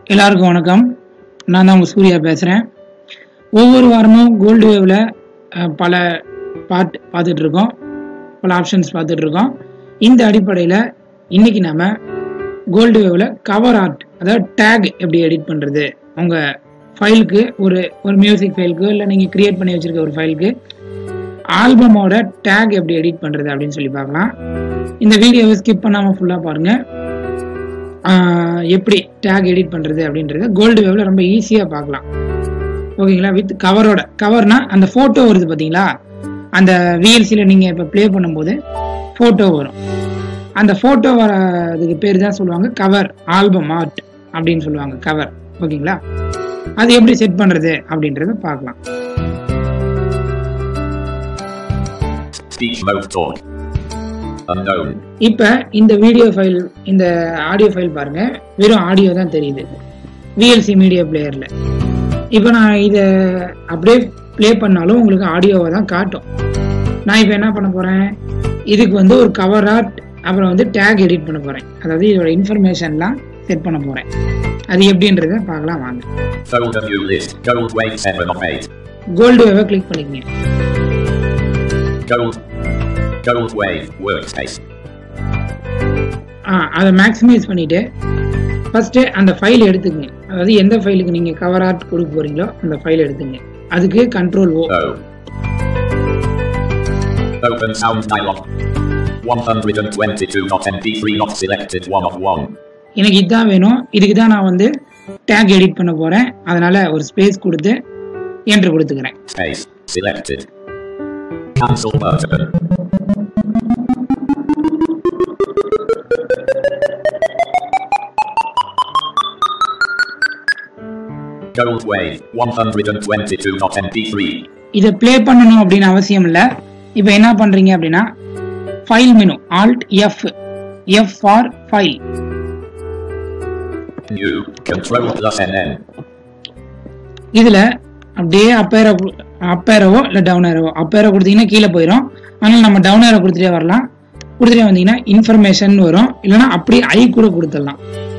எல்லாருக்கும் வணக்கம் நான் தான் உங்கள் சூர்யா பேசுகிறேன் ஒவ்வொரு வாரமும் கோல்டு வேவில் பல பார்ட் பார்த்துட்டு இருக்கோம் பல ஆப்ஷன்ஸ் பார்த்துட்டு இருக்கோம் இந்த அடிப்படையில் இன்னைக்கு நாம கோல்டு வேவில் கவர் ஆர்ட் அதாவது டேக் எப்படி எடிட் பண்ணுறது உங்கள் ஃபைலுக்கு ஒரு ஒரு மியூசிக் ஃபைலுக்கு இல்லை நீங்கள் கிரியேட் பண்ணி வச்சிருக்க ஒரு ஃபைலுக்கு ஆல்பமோட டேக் எப்படி எடிட் பண்ணுறது அப்படின்னு சொல்லி பார்க்கலாம் இந்த வீடியோவை ஸ்கிப் பண்ணாமல் ஃபுல்லாக பாருங்கள் ஆஹ் எப்படி டேக் எடிட் பண்ணுறது அப்படின்றது கோல்டு வேவ்ல ரொம்ப ஈஸியாக பார்க்கலாம் ஓகேங்களா வித் கவரோட கவர்னா அந்த ஃபோட்டோ வருது பார்த்தீங்களா அந்த விஎல்சியில் நீங்கள் இப்போ ப்ளே பண்ணும்போது ஃபோட்டோ வரும் அந்த ஃபோட்டோ வரதுக்கு பேர் தான் சொல்லுவாங்க கவர் ஆல்பம் ஆர்ட் அப்படின்னு சொல்லுவாங்க கவர் ஓகேங்களா அது எப்படி செட் பண்ணுறது அப்படின்றத பார்க்கலாம் Speech mode talk. Unknown. இப்போ இந்த வீடியோ ஃபைல் இந்த ஆடியோ ஃபைல் பாருங்க வெறும் ஆடியோ தான் தெரியுது விஎல்சி மீடியா பிளேயரில் இப்போ நான் இதை அப்படியே ப்ளே பண்ணாலும் உங்களுக்கு ஆடியோவை தான் காட்டும் நான் இப்போ என்ன பண்ண போகிறேன் இதுக்கு வந்து ஒரு கவர் ஆர்ட் அப்புறம் வந்து டேக் எடிட் பண்ண போகிறேன் அதாவது இதோட இன்ஃபர்மேஷன்லாம் செட் பண்ண போகிறேன் அது எப்படின்றத பார்க்கலாம் வாங்க Folder view list. Gold weight 7 of 8. Gold வேவை கிளிக் பண்ணிக்கங்க Gold. Gold wave workspace. ஆ அதை மேக்ஸிமைஸ் பண்ணிவிட்டு ஃபஸ்ட்டு அந்த ஃபைல் எடுத்துக்கங்க அதாவது எந்த ஃபைலுக்கு நீங்கள் கவர் ஆர்ட் கொடுக்க போகிறீங்களோ அந்த ஃபைல் எடுத்துங்க அதுக்கு control O O. Open sound dialog. 122.mp3 not selected 1 of 1. எனக்கு இதுதான் வேணும் இதுக்கு தான் நான் வந்து டேக் எடிட் பண்ண போகிறேன் அதனால் ஒரு ஸ்பேஸ் கொடுத்து என்ட்ரு கொடுத்துக்கிறேன் Space. Selected. Cancel button. Gold wave 122.mp3. இதை ப்ளே பண்ணணும் அப்படின்னு அவசியம் இல்லை இப்போ என்ன பண்ணுறீங்க அப்படின்னா file menu alt F F for file New. Control plus NN. இதில் அப்படியே அப்பேரோ அப்பேரவோ இல்லை டவுன் ஏரவோ அப்பேரோ கொடுத்தீங்கன்னா கீழே போயிடும் ஆனால் நம்ம டவுன் ஏரோ கொடுத்துட்டே வரலாம் கொடுத்துட்டே வந்தீங்கன்னா இன்ஃபர்மேஷன் வரும் இல்லைன்னா அப்படியே ஐ கூட கொடுத்துடலாம்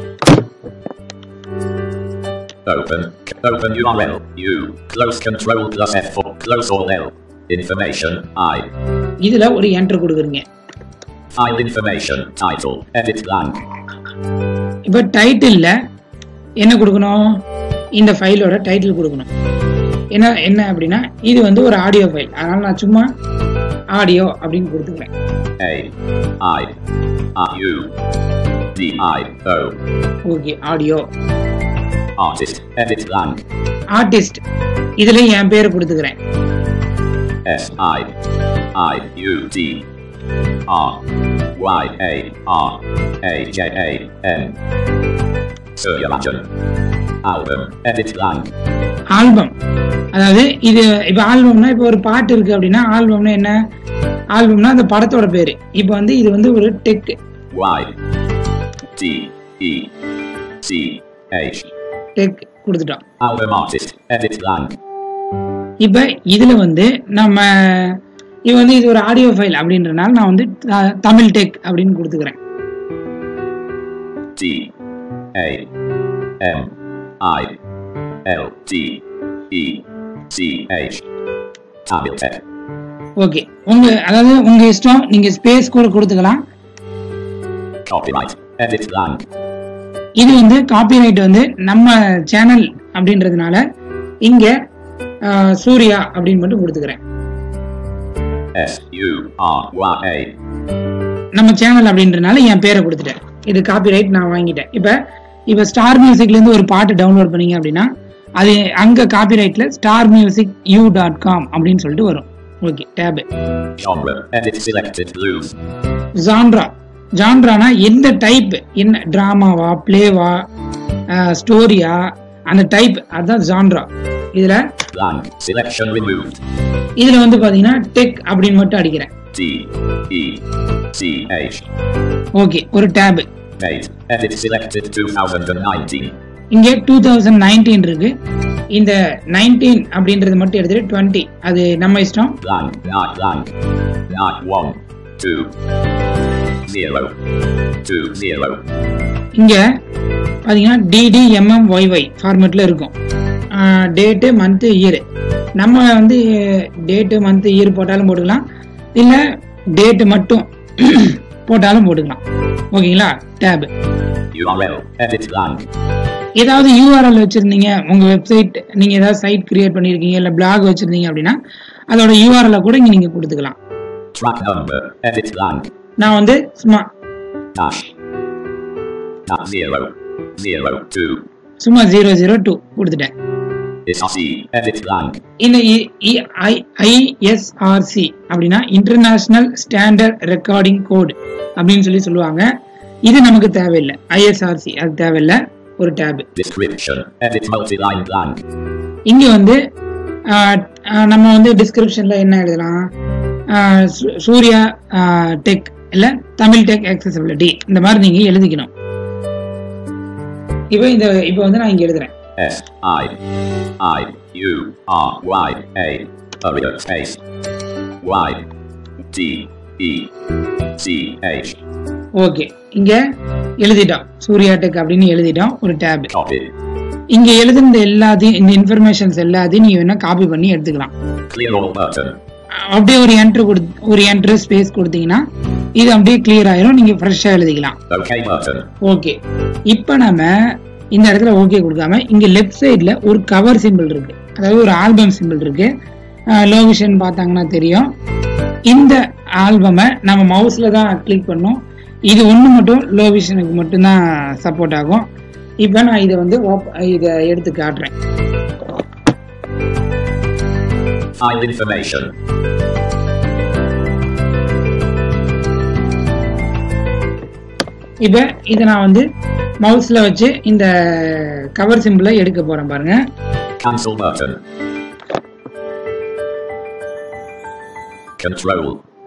Open. Open URL. U. Close control plus F for close all L. Information. I. இதில் ஒரு என்ட்ரு கொடுக்குறீங்க File information. Title. Edit blank. இப்போ டைட்டிலில் என்ன கொடுக்கணும் இந்த ஃபைலோட டைட்டில் கொடுக்கணும் என்ன என்ன அப்படின்னா இது வந்து ஒரு ஆடியோ ஃபைல் அதனால் நான் சும்மா ஆடியோ அப்படின்னு கொடுத்துக்கிறேன் A. I. R. U. D. I. O. Okay audio Artist. Edit blank. Artist இதில் என் பேரை கொடுத்துக்கிறேன் S. I. I. U. D. R. Y. A. R. A. J. A. N. Suryajan. Album. Edit blank. Album அதாவது இது இப்போ ஆல்பம்னா இப்போ ஒரு பாட்டு இருக்கு அப்படின்னா ஆல்பம்னா என்ன ஆல்பம்னா அந்த படத்தோட பேரு இப்போ வந்து இது வந்து ஒரு tech Y. D. E. C. H. Tech கொடுத்துட்டோம் Album artist. Edit blank. இப்போ இதுல வந்து நம்ம இது வந்து இது ஒரு ஆடியோ ஃபைல் அப்படின்றனால நான் வந்து த- தமிழ் டெக் அப்படின்னு கொடுத்துக்கிறேன் D. A. M. I. L. D. E. C. H. Tamil Tech. Okay உங்க அதாவது உங்க இஷ்டம் நீங்க ஸ்பேஸ் கூட கொடுத்துக்கலாம் Copyright. Edit blank. இது வந்து காப்பிரைட் வந்து நம்ம சேனல் அப்படின்றதுனால இங்க ஆஹ், சூர்யா அப்படின்னு மட்டும் கொடுத்துக்கிறேன் S. U. R. Y. A. நம்ம சேனல் அப்படின்றனால என் பேரை கொடுத்துட்டேன் இது காப்பிரைட் நான் வாங்கிட்டேன் இப்போ இப்போ ஸ்டார் மியூசிக்ல இருந்து ஒரு பாட்டு டவுன்லோட் பண்ணீங்க அப்படின்னா அது அங்க காப்பிரைட்ல star music U dot com அப்படின்னு சொல்லிட்டு வரும் okay tab Genre. Edit selected blues. Genre ஜான்ரானா எந்த டைப் என்ன டிராமாவா பிளேவா ஸ்டோரியா அந்த டைப் அதுதான் ஜான்ரா இதுல Blank. Selection removed. இதுல வந்து பாத்தீங்கன்னா டெக் அப்படின்னு மட்டும் அடிக்கிறேன் D. E. C. H. Okay ஒரு டேபு Made. Edit selected 2019. இங்க டூ தௌசண்ட் நைன்டீன் இருக்கு இந்த நைன்டீன் அப்படின்றது மட்டும் எடுத்துட்டு டுவெண்ட்டி அது நம்ம இஷ்டம் Blank. Not blank. Not 1. 2. 0. 2. 0. இங்கே பார்த்தீங்கன்னா டிடிஎம்எம் ஒய்ஒய் ஃபார்மேட்டில் இருக்கும் டேட்டு மந்த்து இயர் நம்ம வந்து டேட்டு மந்த்து இயர் போட்டாலும் போட்டுக்கலாம் இல்லை டேட்டு மட்டும் போட்டாலும் போட்டுக்கலாம் ஓகேங்களா டேபு URL. Edit blank. ஏதாவது யூஆர்எல் வச்சிருந்தீங்க உங்க வெப்சைட் நீங்க ஏதாவது சைட் கிரியேட் பண்ணிருக்கீங்க இல்ல பிளாக் வச்சிருந்தீங்க அப்படின்னா அதோட யூஆர்எல் கூட இங்க நீங்க கொடுத்துக்கலாம் Track number. Edit blank. நான் வந்து சும்மா Dash. Dash zero. Zero two. சும்மா ஜீரோ ஜீரோ டூ கொடுத்துட்டேன் ISRC. Edit blank. இந்த ஐஎஸ்ஆர்சி அப்படின்னா இன்டர்நேஷனல் ஸ்டாண்டர்ட் ரெக்கார்டிங் கோட் அப்படின்னு சொல்லி சொல்லுவாங்க இது நமக்கு தேவையில்லை ஐஎஸ்ஆர்சி அது தேவையில்லை ஒரு tab Description. Edit multi-line blank. இங்க வந்து ஆஹ், ஆஹ், நம்ம வந்து டிஸ்கிரிப்ஷன்ல என்ன எழுதலாம் ஆஹ், சூ- சூர்யா டெக் இல்ல தமிழ் டெக் accessibility இந்த மாதிரி நீங்க எழுதிக்கணும் இப்போ இந்த இப்போ வந்து நான் இங்க எழுதுறேன் S I I U R Y A. Area space. Y D E C H. Okay இங்க எழுதிட்டோம் சூர்யா டெக் அப்படின்னு எழுதிட்டோம் ஒரு டேப் Copy. இங்க எழுதுன எல்லாத்தையும் இந்த இன்ஃபர்மேஷன்ஸ் எல்லாத்தையும் நீங்க வேணா காப்பி பண்ணி எடுத்துக்கலாம் Clear all button. அப்படியே ஒரு என்ட்ரு கொடு ஒரு என்ட்ரு ஸ்பேஸ் கொடுத்தீங்கன்னா இது அப்படியே கிளியர் ஆயிரும் நீங்க ஃப்ரெஷ்ஷா எழுதிக்கலாம் OK button. ஓகே இப்போ நம்ம இந்த இடத்துல ஓகே கொடுக்காம இங்க லெஃப்ட் சைடுல ஒரு கவர் சிம்பிள் இருக்கு அதாவது ஒரு ஆல்பம் சிம்பிள் இருக்கு லோவிஷன் பார்த்தாங்கன்னா தெரியும் இந்த ஆல்பமை நம்ம மவுஸ்ல தான் கிளிக் பண்ணோம் இது ஒன்று மட்டும் லோவிஷனுக்கு மட்டும்தான் சப்போர்ட் ஆகும் இப்போ நான் இதை வந்து op- இதை எடுத்து காட்டுறேன் File information. இப்போ இதை நான் வந்து மவுஸ்ல வச்சு இந்த கவர் சிம்பிளை எடுக்க போறேன் பாருங்க Cancel button. Control.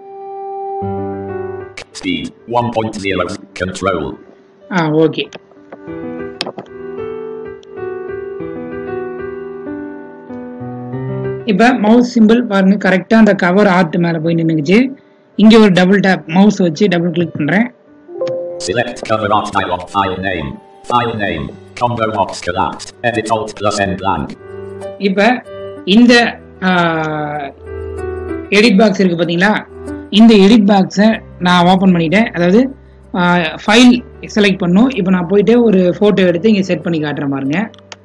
Speed 1.0. Control. ஆ ஓகே இப்போ மவுஸ் சிம்பிள் பாருங்க கரெக்டாக அந்த கவர் ஆர்ட் மேலே போய் நின்றுச்சு இங்கே ஒரு டபுள் டேப் மவுஸ் வச்சு டபுள் கிளிக் பண்ணுறேன் Select cover art dialog file name. File name. Combo box collapsed. Edit alt plus n blank. இப்போ இந்த எடிட் பாக்ஸ் இருக்கு பார்த்தீங்களா இந்த எடிட் பாக்ஸை நான் ஓப்பன் பண்ணிட்டேன் அதாவது ஃபைல் செலக்ட் பண்ணும் இப்போ நான் போயிட்டு ஒரு ஃபோட்டோ எடுத்து இங்கே செட் பண்ணி காட்டுறேன் பாருங்க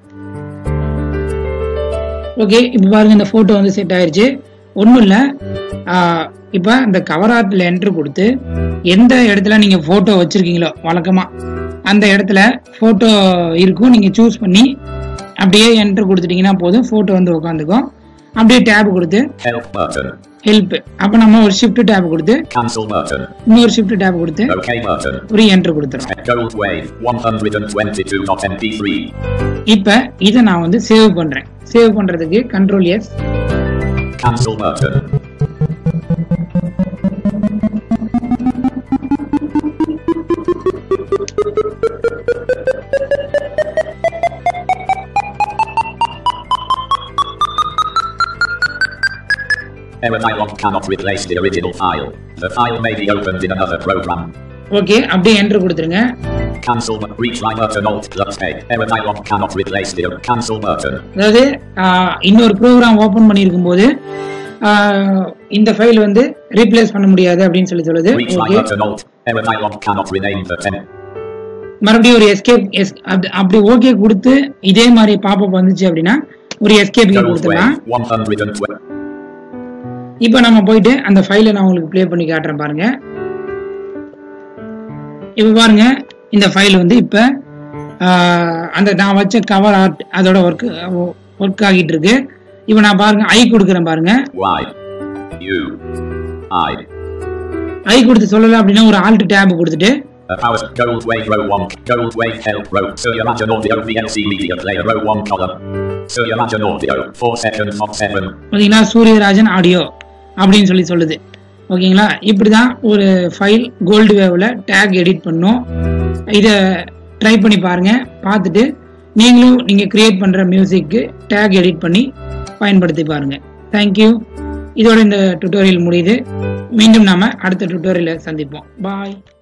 ஓகே இப்போ பாருங்க இந்த ஃபோட்டோ வந்து செட் ஆயிருச்சு ஒன்றும் இல்லை இப்போ இந்த கவர் ஆர்ட்டில் என்ட்ரு கொடுத்து எந்த இடத்துல நீங்கள் ஃபோட்டோ வச்சுருக்கீங்களோ வழக்கமாக அந்த இடத்துல ஃபோட்டோ இருக்கும் நீங்கள் சூஸ் பண்ணி அப்படியே என்ட்ரு கொடுத்துட்டீங்கன்னா போதும் ஃபோட்டோ வந்து உட்காந்துக்கும் அப்படியே டேப் கொடுத்து Help button. ஹெல்ப் அப்போ நம்ம ஒரு ஷிஃப்ட் டேப் கொடுத்து Cancel button. இன்னொரு ஷிஃப்ட் டேப் கொடுத்து OK button. ஒரு என்ட்ரு கொடுத்துறோம் Gold wave 122.mp3. இப்போ இதை நான் வந்து சேவ் பண்ணுறேன் சேவ் பண்ணுறதுக்கு control S Cancel button. Error dialog cannot replace the original file. The file may be opened in another program. Okay அப்படியே என்ட்ரு கொடுத்துருங்க Cancel but retry button alt plus A. Error dialog cannot replace the cancel button. அதாவது ஆஹ், இன்னொரு program open பண்ணியிருக்கும் போது ஆஹ், இந்த file வந்து replace பண்ண முடியாது அப்படின்னு சொல்லி சொல்லுது Retry okay button alt. Error dialog cannot rename the 10. மறுபடியும் ஒரு எஸ்கேப் எஸ் அப்படி ஓகே கொடுத்து இதே மாதிரி பாப்பப் வந்துச்சு அப்படின்னா ஒரு எஸ்கேப் Gold கொடுத்துடலாம் wave 112. இப்போ நம்ம போயிட்டு அந்த ஃபைலை நான் உங்களுக்கு ப்ளே பண்ணி காட்டுறேன் பாருங்க இப்போ பாருங்க இந்த ஃபைல் வந்து இப்போ அந்த நான் வச்ச கவர் ஆர்ட் அதோட ஒர்க் ஒர்க் ஆகிட்டு இருக்கு இப்போ நான் பாருங்க ஐ கொடுக்குறேன் பாருங்க Y. U. I. ஐ கொடுத்து சொல்லல அப்படின்னா ஒரு ஆல்ட் டேப் கொடுத்துட்டு A power gold wave row 1. Gold wave help row. So you imagine audio VLC media player row 1 column. So you imagine audio 4 seconds of 7. பார்த்தீங்கன்னா சூரியராஜன் ஆடியோ அப்படின்னு சொல்லி சொல்லுது ஓகேங்களா இப்படி தான் ஒரு ஃபைல் கோல்டு வேவில் டேக் எடிட் பண்ணும் இதை ட்ரை பண்ணி பாருங்க பார்த்துட்டு நீங்களும் நீங்கள் கிரியேட் பண்ணுற மியூசிக்கு டேக் எடிட் பண்ணி பயன்படுத்தி பாருங்க தேங்க்யூ இதோட இந்த டுட்டோரியல் முடியுது மீண்டும் நாம அடுத்த டுட்டோரியலை சந்திப்போம் பாய்